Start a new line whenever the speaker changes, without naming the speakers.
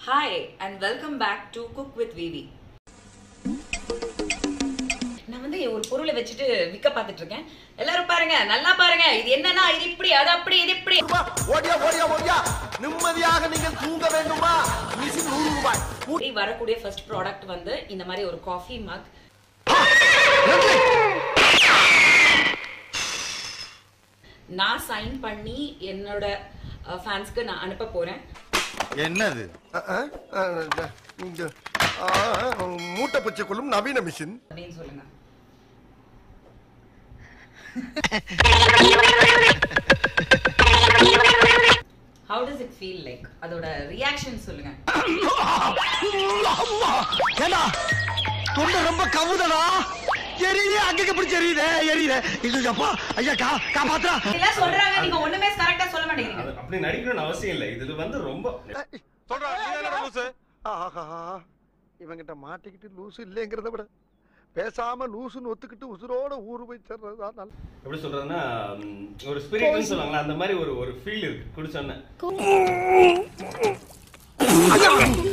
hi and welcome back to cook with Vivi நான் வந்து ஒரு பொருளை வச்சுட்டு விற்க பார்த்துட்டு இருக்கேன் எல்லாரும் பாருங்க நல்லா பாருங்க இது என்னன்னா இது இப்படி அது அப்படி இது இப்படி
ஓடியா ஓடியா ஓடியா நிம்மதியாக நீங்கள் தூங்க வேண்டுமா மிஷின் நூறு ரூபாய்
இப்படி வரக்கூடிய ஃபர்ஸ்ட் ப்ராடக்ட் வந்து இந்த மாதிரி ஒரு காஃபி மக் நான் சைன் பண்ணி என்னோட ஃபேன்ஸ்க்கு நான் அனுப்ப போறேன்
என்னது
இந்த ஆ, மூட்டை பச்சை கொள்ளும் நவீன மிஷின்
அப்படின்னு சொல்லுங்க how does it feel like அதோட ரியாக்ஷன் சொல்லுங்க
ஏண்டா தொண்டை ரொம்ப கவுதடா எரியுது அங்கங்க பிடிச்சி எரியுதே எரியுதே இல்லப்பா ஐயா கா காப்பாத்துறா
இதெல்லாம் சொல்றாங்க நீங்க ஒண்ணுமே கரெக்டா சொல்ல மாட்டேங்கிறீங்க
அது அப்படி நடிக்கணும்னு அவசியம் இல்லை இதுல வந்து ரொம்ப
சொல்றா ஆஹா இவங்கிட்ட மாட்டிக்கிட்டு லூசு இல்லைங்கிறத விட பேசாம லூசுன்னு ஒத்துக்கிட்டு உசுரோட ஊரு போய் சேர்றதா நல்ல
எப்படி சொல்றதுன்னா ம், ஒரு ஸ்பிரிட்னு சொல்லுவாங்களா அந்த மாதிரி ஒரு ஒரு ஃபீல் இருக்கு குடிச்சோன்னே